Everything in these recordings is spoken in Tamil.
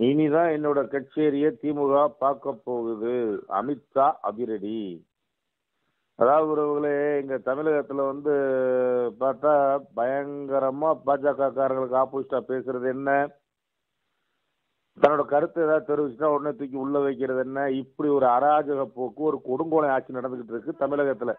இனிதான் என்னோட கச்சேரியை திமுக பார்க்க போகுது அமித்ஷா அதிரடி அதாவது உறவுகளே இங்க தமிழகத்துல வந்து பார்த்தா பயங்கரமா பாஜக காரங்களுக்கு ஆப்போசிட்டா பேசுறது என்ன தன்னோட கருத்தை ஏதாவது தெரிவிச்சுட்டா உடனே தூக்கி உள்ள வைக்கிறது என்ன இப்படி ஒரு அராஜக போக்கு ஒரு கொடுங்கோலை ஆட்சி நடந்துகிட்டு இருக்கு தமிழகத்துல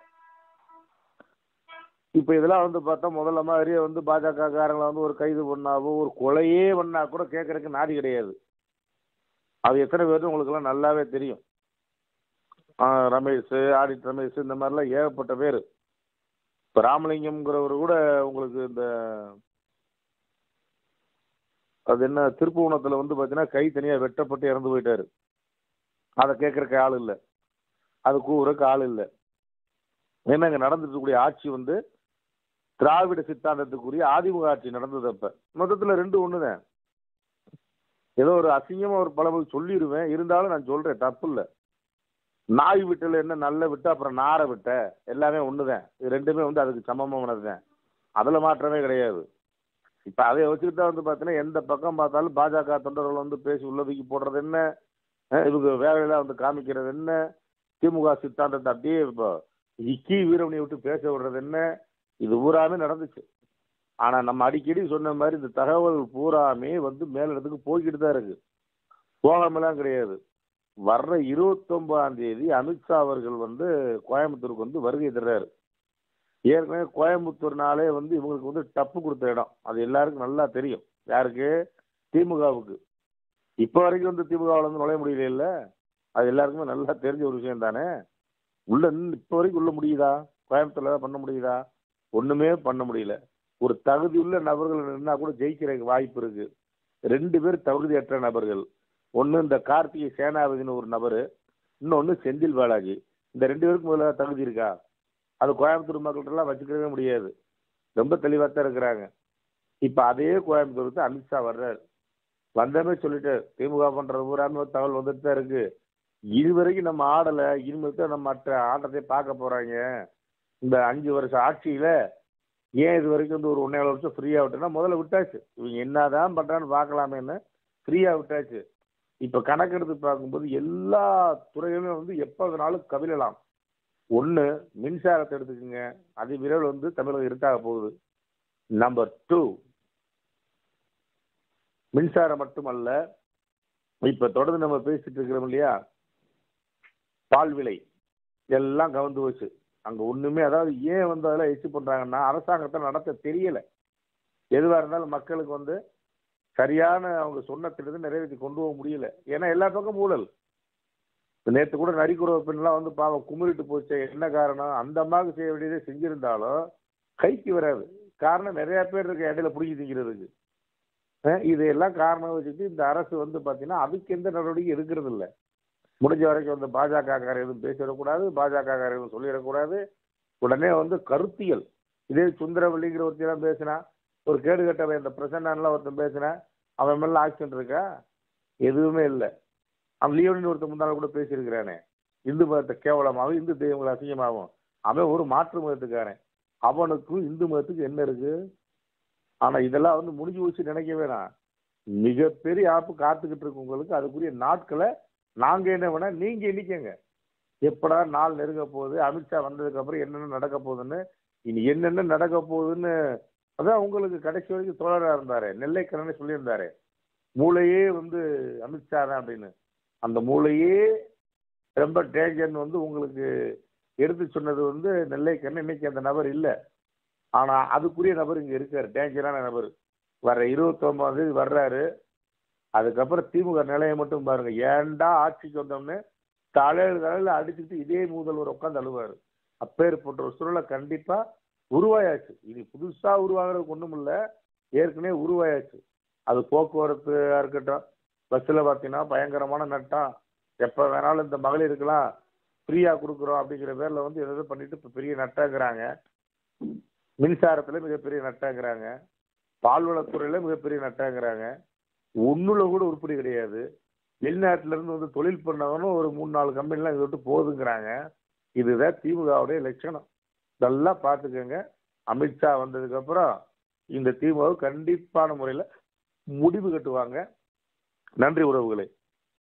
இப்ப இதெல்லாம் வந்து பார்த்தா முதல்ல மாதிரியே வந்து பாஜக காரங்களை வந்து ஒரு கைது பண்ணாவோ ஒரு கொலையே பண்ணா கூட கேட்கறதுக்கு நாதி கிடையாது அது எத்தனை பேர் உங்களுக்கெல்லாம் நல்லாவே தெரியும் ஆ, ரமேஷ் ஆடிட் ரமேஷ் இந்த மாதிரிலாம் ஏகப்பட்ட பேர் இப்போ ராமலிங்கம்ங்கிறவர் கூட உங்களுக்கு இந்த அது என்ன திருப்புவனத்தில் வந்து பார்த்தீங்கன்னா கை தனியாக வெட்டப்பட்டு இறந்து போயிட்டாரு அதை கேட்கறக்கு ஆள் இல்லை அது கூவுறக்கு ஆள் இல்லை ஏன்னா இங்கே நடந்துட்டு இருக்கக்கூடிய ஆட்சி வந்து திராவிட சித்தாந்தத்துக்குரிய ஆதிமுக ஆட்சி நடந்தது அப்ப மொத்தத்தில் ரெண்டு ஒன்று தான் ஏதோ ஒரு அசிங்கமா ஒரு பழமொழி சொல்லிடுவேன் இருந்தாலும் நான் சொல்றேன் தப்பு இல்லை நாய் விட்டல என்ன நல்ல விட்டு அப்புறம் நாரை விட்ட எல்லாமே ஒண்ணுதான் இது ரெண்டுமே வந்து அதுக்கு சமமானது தான் அதுல மாற்றமே கிடையாது இப்ப அதை வச்சுக்கிட்டு தான் வந்து பார்த்தீங்கன்னா எந்த பக்கம் பார்த்தாலும் பாஜக தொண்டர்கள் வந்து பேசி உள்ளதுக்கு போடுறது என்ன அஹ் இவங்க வேலையில வந்து காமிக்கிறது என்ன திமுக சித்தாந்தத்தை அப்படியே இப்போ இக்கி வீரமணி விட்டு பேச விடுறது என்ன இது பூராமே நடந்துச்சு ஆனா நம்ம அடிக்கடி சொன்ன மாதிரி இந்த தகவல் பூராமே வந்து மேலிடத்துக்கு போய்கிட்டு தான் இருக்கு போகாமலாம் கிடையாது வர்ற இருபத்தொன்பதாம் தேதி அமித்ஷா அவர்கள் வந்து கோயம்புத்தூருக்கு வந்து வருகை தர்றாரு ஏற்கனவே கோயம்புத்தூர்னாலே வந்து இவங்களுக்கு வந்து டப்பு கொடுத்த இடம் அது எல்லாருக்கும் நல்லா தெரியும் யாருக்கு திமுகவுக்கு இப்போ வரைக்கும் வந்து திமுகவில் வந்து நுழைய முடியல அது எல்லாருக்குமே நல்லா தெரிஞ்ச ஒரு விஷயம் தானே உள்ள நின்னு இப்போ வரைக்கும் உள்ள முடியுதா கோயம்புத்தூர்ல ஏதாவது பண்ண முடியுதா ஒண்ணுமே பண்ண முடியல ஒரு தகுதி உள்ள நபர்கள் நின்னா கூட ஜெயிக்கிறதுக்கு வாய்ப்பு இருக்கு ரெண்டு பேர் தகுதியற்ற நபர்கள் ஒன்று இந்த கார்த்திகை சேனாபதினு ஒரு நபர் இன்னொன்று செந்தில் பாலாஜி இந்த ரெண்டு பேருக்கு முதல்ல தகுதி இருக்கா அது கோயம்புத்தூர் மக்கள்கிட்டலாம் வச்சுக்கவே முடியாது ரொம்ப தெளிவாக தான் இருக்கிறாங்க இப்போ அதே கோயம்புத்தூருக்கு அமித்ஷா வர்றாரு வந்தமே சொல்லிட்டாரு திமுக பண்றது பூராமே ஒரு தகவல் வந்துட்டு தான் இருக்கு இது வரைக்கும் நம்ம ஆடலை இனிமேல் தான் நம்ம மற்ற ஆட்டத்தை பார்க்க போறாங்க இந்த அஞ்சு வருஷம் ஆட்சியில ஏன் இது வரைக்கும் வந்து ஒரு ஒன்னேழு வருஷம் ஃப்ரீயா விட்டுனா முதல்ல விட்டாச்சு இவங்க என்னதான் பண்றான்னு பார்க்கலாமேன்னு ஃப்ரீயா விட்டாச்சு இப்ப கணக்கெடுத்து பார்க்கும்போது எல்லா துறையுமே வந்து எப்ப வேணாலும் கவிழலாம் ஒண்ணு மின்சாரத்தை எடுத்துக்கோங்க அது விரைவில் வந்து தமிழகம் இருட்டாக போகுது நம்பர் டூ மின்சாரம் மட்டுமல்ல இப்ப தொடர்ந்து நம்ம பேசிட்டு இருக்கிறோம் இல்லையா பால் விலை எல்லாம் கவர்ந்து போச்சு அங்க ஒண்ணுமே அதாவது ஏன் வந்து அதெல்லாம் எச்சு பண்றாங்கன்னா அரசாங்கத்தை நடத்த தெரியல எதுவா இருந்தாலும் மக்களுக்கு வந்து சரியான அவங்க சொன்ன திட்டத்தை நிறைவேற்றி கொண்டு போக முடியல ஏன்னா எல்லா பக்கம் ஊழல் நேற்று கூட நரிக்குறவ பெண்லாம் வந்து பாவம் குமுறிட்டு போச்சு என்ன காரணம் அந்த அம்மாவுக்கு செய்ய வேண்டியதை செஞ்சிருந்தாலும் கைக்கு வராது காரணம் நிறைய பேர் இருக்க இடையில பிடிச்சி திங்கிறதுக்கு அஹ் இதையெல்லாம் காரணம் வச்சுட்டு இந்த அரசு வந்து பார்த்தீங்கன்னா அதுக்கு எந்த நடவடிக்கை எடுக்கிறது இல்லை முடிஞ்ச வரைக்கும் வந்து பாஜக காரர் எதுவும் பேசிடக்கூடாது பாஜக காரர் எதுவும் சொல்லிடக்கூடாது உடனே வந்து கருத்தியல் இதே சுந்தரவல்லிங்கிற ஒருத்தர் பேசினா ஒரு கேடு கட்டவன் இந்த பிரசன்னான்லாம் ஒருத்தன் பேசினா அவன் மேல ஆக்ஷன் இருக்கா எதுவுமே இல்லை அவன் லியோனின் ஒருத்தன் முந்தான கூட பேசியிருக்கிறானே இந்து மதத்தை கேவலமாகவும் இந்து தெய்வங்களை அசிங்கமாகும் அவன் ஒரு மாற்று மதத்துக்காரன் அவனுக்கும் இந்து மதத்துக்கு என்ன இருக்கு ஆனா இதெல்லாம் வந்து முடிஞ்சு வச்சு நினைக்க வேணாம் மிகப்பெரிய ஆப்பு காத்துக்கிட்டு இருக்கு உங்களுக்கு அதுக்குரிய நாட்களை நாங்க என்ன வேணா நீங்க எண்ணிக்கங்க எப்படா நாள் நெருங்க போகுது அமித்ஷா வந்ததுக்கு அப்புறம் என்னென்ன நடக்க போகுதுன்னு இனி என்னென்ன நடக்க போகுதுன்னு அதான் உங்களுக்கு கடைசி வரைக்கும் தோழரா இருந்தாரு நெல்லைக்கரன்னு சொல்லியிருந்தாரு மூளையே வந்து அமித்ஷா தான் அப்படின்னு அந்த மூளையே ரொம்ப டேஞ்சர்னு வந்து உங்களுக்கு எடுத்து சொன்னது வந்து நெல்லைக்கரன் இன்னைக்கு அந்த நபர் இல்லை ஆனா அதுக்குரிய நபர் இங்க இருக்காரு டேஞ்சரான நபர் வர்ற இருபத்தொன்பதாம் தேதி வர்றாரு அதுக்கப்புறம் திமுக நிலையை மட்டும் பாருங்க ஏன்டா ஆட்சிக்கு வந்தோம்னு தலையில தலையில அடிச்சுட்டு இதே முதல்வர் உட்காந்து அழுவாரு அப்பேற்பட்ட ஒரு சூழலை கண்டிப்பா உருவாயாச்சு இது புதுசா உருவாகிறதுக்கு ஒண்ணும் இல்ல ஏற்கனவே உருவாயாச்சு அது போக்குவரத்து இருக்கட்டும் பஸ்ல பார்த்தீங்கன்னா பயங்கரமான நட்டம் எப்ப வேணாலும் இந்த மகளிருக்கெல்லாம் ஃப்ரீயா கொடுக்குறோம் அப்படிங்கிற பேர்ல வந்து எதாவது பண்ணிட்டு இப்ப பெரிய நட்டாங்கிறாங்க மின்சாரத்துல மிகப்பெரிய நட்டாங்கிறாங்க பால்வளத்துறையில மிகப்பெரிய நட்டாங்கிறாங்க ஒண்ணுல கூட உருப்படி கிடையாது வெளிநாட்டுல இருந்து வந்து தொழில் பண்ணவனும் ஒரு மூணு நாலு கம்பெனிலாம் இதை விட்டு போகுதுங்கிறாங்க இதுதான் திமுகவுடைய லட்சணம் இதெல்லாம் பார்த்துக்கோங்க அமித்ஷா வந்ததுக்கு அப்புறம் இந்த திமுக கண்டிப்பான முறையில் முடிவு கட்டுவாங்க நன்றி உறவுகளே